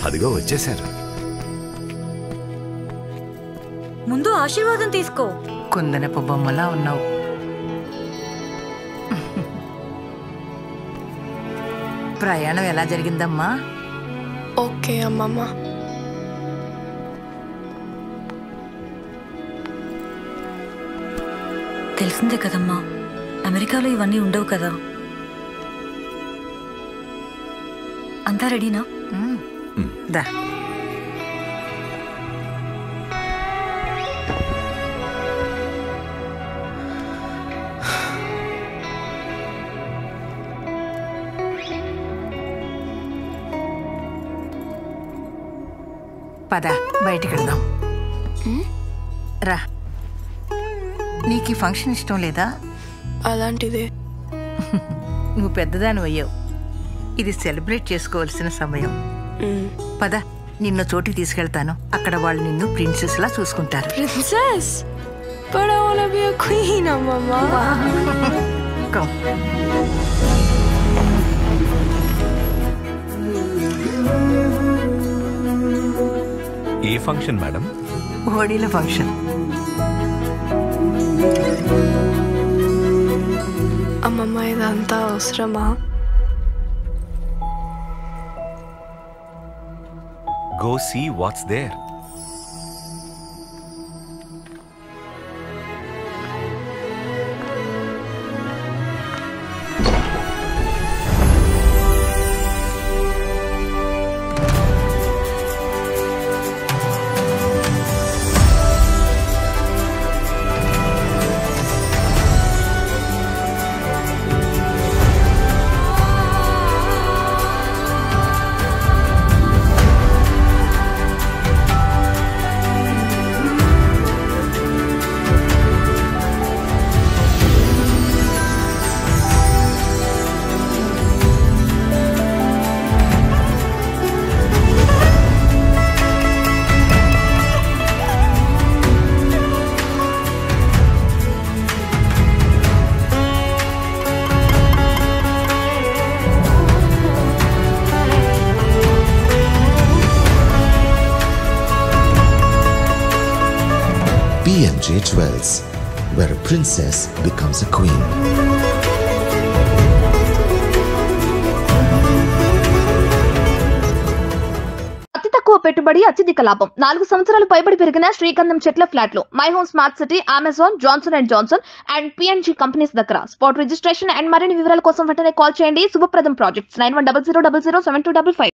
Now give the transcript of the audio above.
అదిగో వచ్చేశారు ముందు ఆశీర్వాదం తీసుకో కుందనపు బొమ్మలా ఉన్నావు ప్రయాణం ఎలా జరిగిందమ్మా ఓకే అమ్మమ్మ తెలిసిందే కదమ్మా అమెరికాలో ఇవన్నీ ఉండవు కదా అంతా రెడీనా మ్మ్. దా పద బయటికి వెళ్దాం రా నీకు ఈ ఫంక్షన్ ఇష్టం లేదా అలాంటిదే నువ్వు పెద్దదాని అయ్యావు ఇది సెలబ్రేట్ చేసుకోవాల్సిన సమయం మ్మ్. పద నిన్ను చోటికి తీసుకెళ్తాను అక్కడ వాళ్ళు నిన్ను ప్రిన్సెస్ లా చూసుకుంటారు Princess! But I wanna be a queen, అమ్మమ్మ Come. ఏ ఫంక్షన్ మేడం హోడీల ఫంక్షన్ అమ్మమ్మ ఇదంతా అవసరమా go see what's there BMJ Jewels, where a princess becomes a queen. అతి తక్కువ పెట్టుబడి అత్యధిక లాభం నాలుగు సంవత్సరాలు పైబడి పెరిగిన శ్రీకందం చెట్ల ఫ్లాట్లు my home smart city Amazon Johnson and Johnson and PNG companies దగ్గర స్పాట్ రిజిస్ట్రేషన్ అండ్ మరిన్ని వివరాల కోసం వెంటనే కాల్ చేయండి Shubhapradam projects nine one double zero double zero seven two double five